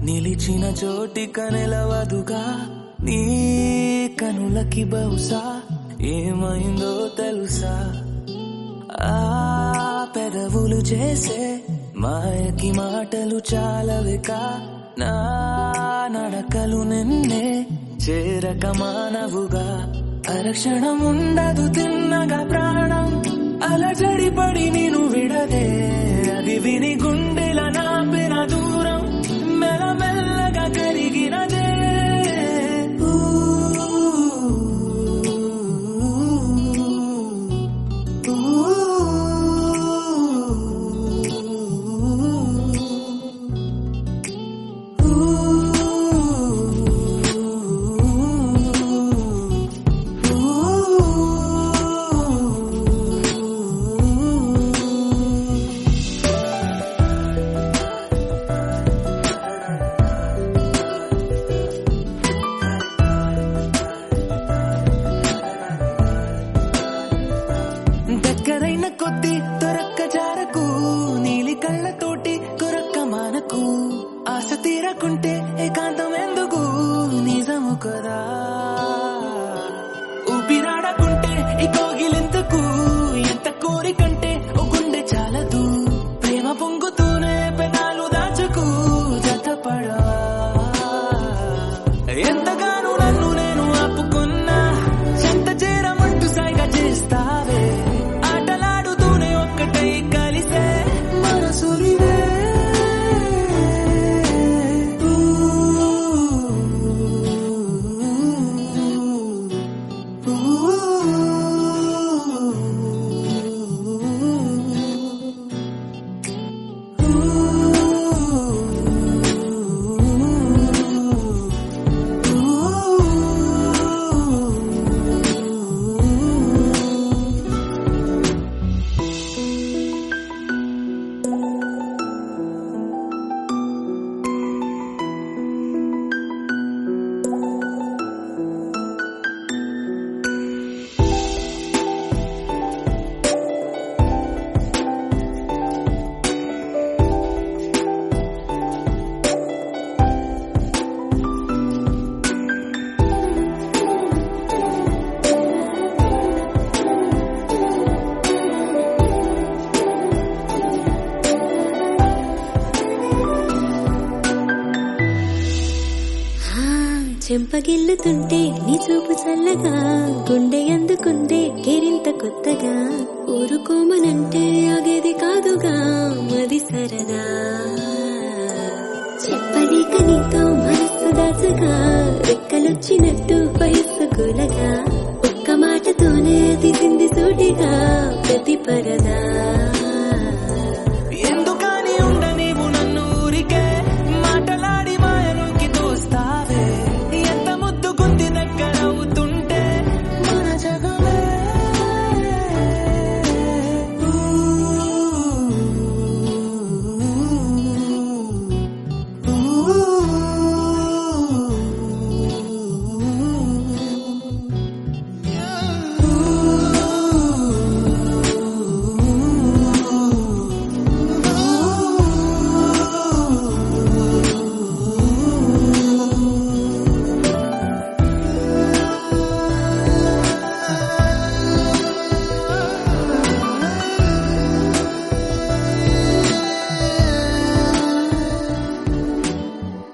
నిలిచిన చోటిక నిలవదుగా నీ కనులకి బహుశా ఏమైందో తెలుసా ఆ పెదవులు చేసే మాయకి మాటలు చాలవిక నా నడకలు నిన్నే చేరక మానవుగా అరక్షణం ఉండదు తిన్నగా ప్రాణం అలజడి పడి నేను విడదే అది విని గుండెల నాపిన దూరం మెల్లమెల్లగా కరిగినదే ఊ, దగ్గరైన కొద్ది దొరక్క జారకు నీలి కళ్ళతోటి కొరక్క మానకు ఆశ తీరకుంటే ఏకాంతం ఎందుకు నిజము కదా ఊపిరాడకుంటే ఈ కోగిలెందుకు ఎంత కోరికంటే ఓ గుండె చాలదు ప్రేమ పొంగుతూనే పెనాలు దాచుకు జతపడవా ఎంతగానో నన్ను నేను ఆపుకున్నా చెంత చేరమంటూ సైగా చేస్తావే ఆటలాడుతూనే ఒక్కటై కలిసే మనసులివే ఆ, చెంపగిల్లుతుంటే నీ చూపు చల్లగా గుండె అందుకుందే గిరింత కొత్తగా ఊరుకోమనంటే ఆగేది కాదుగా మది సరదా చెప్పలేక నీతో మనస్సు దాచగా రెక్కలొచ్చినట్టు వయస్సు కూలగా ఒక్క మాటతోనే తీసింది సూటిగా ప్రతి పరదా